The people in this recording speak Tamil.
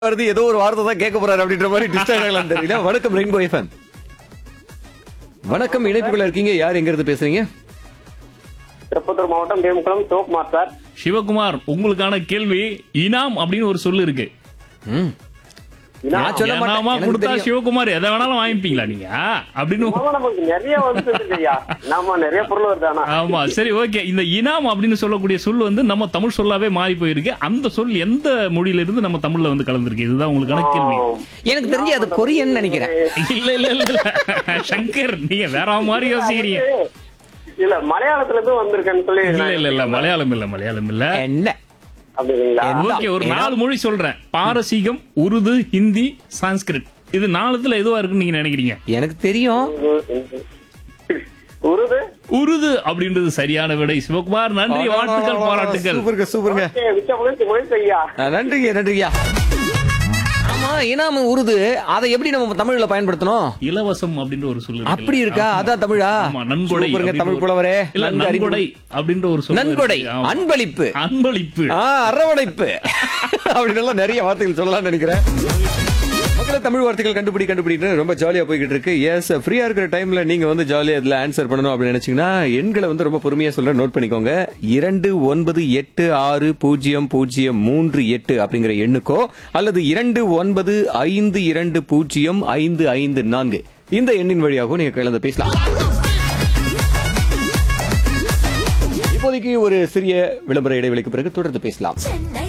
வருது ஏதோ ஒரு வார்த்தை தான் கேட்க போறாரு அப்படின்ற மாதிரி டிஸ்டர்ப் ஆகலாம் தெரியல வணக்கம் ரெயின்போ எஃப்எம் வணக்கம் இணைப்புகள் இருக்கீங்க யார் எங்க இருந்து பேசுறீங்க திருப்பத்தூர் மாவட்டம் தேமுக்குளம் சிவகுமார் சார் சிவகுமார் உங்களுக்கான கேள்வி இனாம் அப்படின்னு ஒரு சொல்லு இருக்கு ம். நான் சொல்ல மாட்டேன் இனாமா எனக்கு கொடுத்தா தெரியும். சிவகுமார் எதை வேணாலும் வாங்கிப்பீங்களா நீங்க அப்படின்னு ஆமா, நமக்கு நிறைய வந்து ஐயா நாம நிறைய பொருள் வருது ஆனா ஆமா சரி ஓகே இந்த இனாம் அப்படின்னு சொல்லக்கூடிய சொல் வந்து நம்ம தமிழ் சொல்லாவே மாறி போயிருக்கு அந்த சொல் எந்த மொழியில இருந்து நம்ம தமிழ்ல வந்து கலந்துருக்கு இதுதான் உங்களுக்கான கேள்வி எனக்கு தெரிஞ்சு அது கொரியன் நினைக்கிறேன் இல்ல இல்ல இல்ல இல்ல சங்கர் நீங்க வேற மாதிரி யோசிக்கிறீங்க இல்ல மலையாளத்துல இருந்து வந்திருக்கேன்னு சொல்லி இல்ல இல்ல இல்ல மலையாளம் இல்ல மலையாளம் இல்ல என்ன அப்படிங்களா ஓகே ஒரு நாலு மொழி சொல்றேன் பாரசீகம் உருது ஹிந்தி சான்ஸ்கிரிட் இது நாலுத்துல எதுவா இருக்குன்னு நீங்க நினைக்கிறீங்க எனக்கு தெரியும் உருது உருது அப்படின்றது சரியான விடை சிவகுமார் நன்றி வாழ்த்துக்கள் பாராட்டுகள் சூப்பருங்க சூப்பருங்க மிச்ச முயற்சி முயற்சி ஐயா ஆ, நன்றிங்க நன்றிங்க ஆமா இனாம உருது அதை எப்படி நம்ம தமிழ்ல பயன்படுத்தணும் இலவசம் அப்படின்ற ஒரு சொல்லு இருக்குல்ல? அப்படி இருக்கா அதான் தமிழா ஆமா நன்கொடை சூப்பருங்க அப்படின்ற தமிழ் ஒரு- புலவரே இல்ல நன்கு அறிந்து- நன்கொடை அப்படின்ற ஒரு சொல் நன்கொடை இருக்கு. ஆமா. அன்பளிப்பு அன்பளிப்பு ஆ, அரவணைப்பு அப்படின்னு எல்லாம் நிறைய வார்த்தைகள் சொல்லலாம்னு நினைக்கிறேன் மக்கள தமிழ் வார்த்தைகள் கண்டுபிடி கண்டுபிடிட்டு ரொம்ப ஜாலியா போய்கிட்டு இருக்கு எஸ் ஃப்ரீயா இருக்கிற டைம்ல நீங்க வந்து ஜாலியா இதுல ஆன்சர் பண்ணணும் அப்படின்னு நினைச்சீங்கன்னா எண்களை வந்து ரொம்ப பொறுமையா சொல்றேன் நோட் பண்ணிக்கோங்க இரண்டு ஒன்பது எட்டு ஆறு பூஜ்ஜியம் பூஜ்ஜியம் மூன்று எட்டு அப்படிங்கிற எண்ணுக்கோ அல்லது இரண்டு ஒன்பது ஐந்து இரண்டு பூஜ்ஜியம் ஐந்து ஐந்து நான்கு இந்த எண்ணின் வழியாகவும் நீங்க கலந்து பேசலாம் இப்போதைக்கு ஒரு சிறிய விளம்பர இடைவெளிக்கு பிறகு தொடர்ந்து பேசலாம் சென்னை